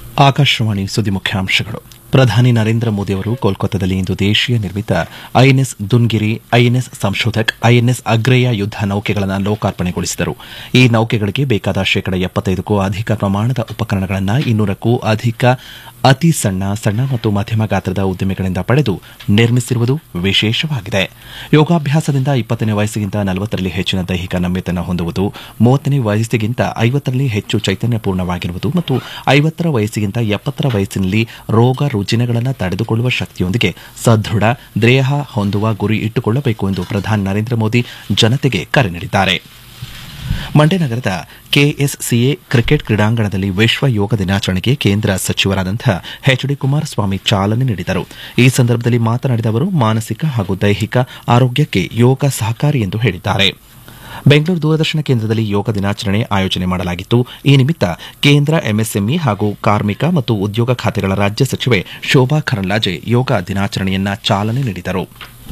ಆಕಾಶವಾಣಿ ಸುದ್ದಿ ಮುಖ್ಯಾಂಶಗಳು ಪ್ರಧಾನಿ ನರೇಂದ್ರ ಮೋದಿ ಅವರು ಕೋಲ್ಕತ್ತಾದಲ್ಲಿ ಇಂದು ದೇಶೀಯ ನಿರ್ಮಿತ INS Dunagiri INS Samshodhak INS Agray ಯುದ್ದ ನೌಕೆಗಳನ್ನು ಲೋಕಾರ್ಪಣೆಗೊಳಿಸಿದರು ಈ ನೌಕೆಗಳಿಗೆ ಬೇಕಾದ ಶೇಕಡ ಎಪ್ಪತ್ತೈದಕ್ಕೂ ಅಧಿಕ ಪ್ರಮಾಣದ ಉಪಕರಣಗಳನ್ನು ಇನ್ನೂರಕ್ಕೂ ಅಧಿಕ ಅತಿ ಸಣ್ಣ ಸಣ್ಣ ಮತ್ತು ಮಧ್ಯಮ ಗಾತ್ರದ ಉದ್ದಿಮೆಗಳಿಂದ ಪಡೆದು ನಿರ್ಮಿಸಿರುವುದು ವಿಶೇಷವಾಗಿದೆ ಯೋಗಾಭ್ಯಾಸದಿಂದ ಇಪ್ಪತ್ತನೇ ವಯಸ್ಸಿಗಿಂತ ನಲವತ್ತರಲ್ಲಿ ಹೆಚ್ಚಿನ ದೈಹಿಕ ನಮ್ಯತೆಯನ್ನು ಹೊಂದುವುದು ಮೂವತ್ತನೇ ವಯಸ್ಸಿಗಿಂತ ಐವತ್ತರಲ್ಲಿ ಹೆಚ್ಚು ಚೈತನ್ಯಪೂರ್ಣವಾಗಿರುವುದು ಮತ್ತು ಐವತ್ತರ ವಯಸ್ಸಿಗಿಂತ ಎಪ್ಪತ್ತರ ವಯಸ್ಸಿನಲ್ಲಿ ರೋಗ ರುಜಿನಗಳನ್ನು ತಡೆದುಕೊಳ್ಳುವ ಶಕ್ತಿಯೊಂದಿಗೆ ಸದೃಢ ದೇಹ ಹೊಂದುವ ಗುರಿ ಇಟ್ಟುಕೊಳ್ಳಬೇಕು ಎಂದು ಪ್ರಧಾನಿ ನರೇಂದ್ರ ಮೋದಿ ಜನತೆಗೆ ಕರೆ ನೀಡಿದ್ದಾರೆ ಮಂಡ್ಯ ನಗರದ ಕೆಎಸ್ಸಿಎ ಕ್ರಿಕೆಟ್ ಕ್ರೀಡಾಂಗಣದಲ್ಲಿ ವಿಶ್ವ ಯೋಗ ದಿನಾಚರಣೆಗೆ ಕೇಂದ್ರ ಸಚಿವರಾದಂತಹ ಎಚ್ ಡಿ ಕುಮಾರಸ್ವಾಮಿ ಚಾಲನೆ ನೀಡಿದರು ಈ ಸಂದರ್ಭದಲ್ಲಿ ಮಾತನಾಡಿದ ಅವರು ಮಾನಸಿಕ ಹಾಗೂ ದೈಹಿಕ ಆರೋಗ್ಯಕ್ಕೆ ಯೋಗ ಸಹಕಾರಿ ಎಂದು ಹೇಳಿದ್ದಾರೆ ಬೆಂಗಳೂರು ದೂರದರ್ಶನ ಕೇಂದ್ರದಲ್ಲಿ ಯೋಗ ದಿನಾಚರಣೆ ಆಯೋಜನೆ ಮಾಡಲಾಗಿತ್ತು ಈ ನಿಮಿತ್ತ ಕೇಂದ್ರ ಎಂಎಸ್ಎಂಇ ಹಾಗೂ ಕಾರ್ಮಿಕ ಮತ್ತು ಉದ್ಯೋಗ ಖಾತೆಗಳ ರಾಜ್ಯ ಸಚಿವೆ ಶೋಭಾ ಕರಂದ್ಲಾಜೆ ಯೋಗ ದಿನಾಚರಣೆಯನ್ನ ಚಾಲನೆ ನೀಡಿದರು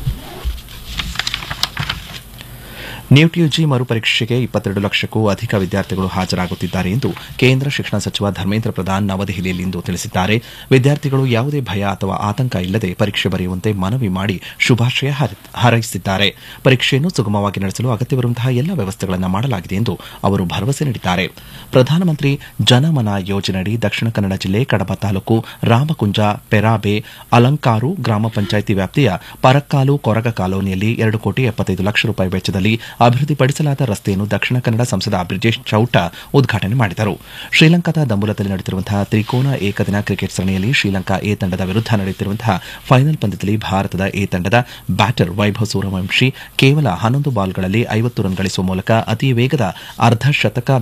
ನೀಟ್ ಯುಜಿ ಮರುಪರೀಕ್ಷೆಗೆ ಇಪ್ಪತ್ತೆರಡು ಲಕ್ಷಕ್ಕೂ ಅಧಿಕ ವಿದ್ಯಾರ್ಥಿಗಳು ಹಾಜರಾಗುತ್ತಿದ್ದಾರೆ ಎಂದು ಕೇಂದ್ರ ಶಿಕ್ಷಣ ಸಚಿವ ಧರ್ಮೇಂದ್ರ ಪ್ರಧಾನ್ ನವದೆಹಲಿಯಲ್ಲಿಂದು ತಿಳಿಸಿದ್ದಾರೆ ವಿದ್ಯಾರ್ಥಿಗಳು ಯಾವುದೇ ಭಯ ಅಥವಾ ಆತಂಕ ಇಲ್ಲದೆ ಪರೀಕ್ಷೆ ಬರೆಯುವಂತೆ ಮನವಿ ಮಾಡಿ ಶುಭಾಶಯ ಹಾರೈಸಿದ್ದಾರೆ ಪರೀಕ್ಷೆಯನ್ನು ಸುಗಮವಾಗಿ ನಡೆಸಲು ಅಗತ್ಯವಿರುವಂತಹ ಎಲ್ಲ ವ್ಯವಸ್ಥೆಗಳನ್ನು ಮಾಡಲಾಗಿದೆ ಎಂದು ಅವರು ಭರವಸೆ ನೀಡಿದ್ದಾರೆ ಪ್ರಧಾನಮಂತ್ರಿ ಜನಮನ ಯೋಜನೆಯಡಿ ದಕ್ಷಿಣ ಕನ್ನಡ ಜಿಲ್ಲೆ ಕಡಬ ತಾಲೂಕು ರಾಮಕುಂಜ ಪೆರಾಬೆ ಅಲಂಕಾರು ಗ್ರಾಮ ಪಂಚಾಯಿತಿ ವ್ಯಾಪ್ತಿಯ ಪರಕ್ಕಾಲು ಕೊರಗ ಕಾಲೋನಿಯಲ್ಲಿ ಎರಡು ಕೋಟಿ ಎಪ್ಪತ್ತೈದು ಲಕ್ಷ ರೂಪಾಯಿ ವೆಚ್ಚದಲ್ಲಿ ಅಭಿವೃದ್ಧಿಪಡಿಸಲಾದ ರಸ್ತೆಯನ್ನು ದಕ್ಷಿಣ ಕನ್ನಡ ಸಂಸದ ಬ್ರಿಜೇಶ್ ಚೌಟ ಉದ್ಘಾಟನೆ ಮಾಡಿದರು ಶ್ರೀಲಂಕಾದ ದಂಬುಲದಲ್ಲಿ ನಡೆಯುತ್ತಿರುವಂತಹ ತ್ರಿಕೋನ ಏಕದಿನ ಕ್ರಿಕೆಟ್ ಸರಣಿಯಲ್ಲಿ ಶ್ರೀಲಂಕಾ ಎ ತಂಡದ ವಿರುದ್ಧ ನಡೆಯುತ್ತಿರುವಂತಹ ಫೈನಲ್ ಪಂದ್ಯದಲ್ಲಿ ಭಾರತದ ಎ ತಂಡದ ಬ್ಯಾಟರ್ ವೈಭವ್ ಸೂರ್ಯವಂಶಿ ಕೇವಲ ಹನ್ನೊಂದು ಬಾಲ್ಗಳಲ್ಲಿ ಐವತ್ತು ರನ್ ಗಳಿಸುವ ಮೂಲಕ ಅತಿ ವೇಗದ ಅರ್ಧ ಶತಕ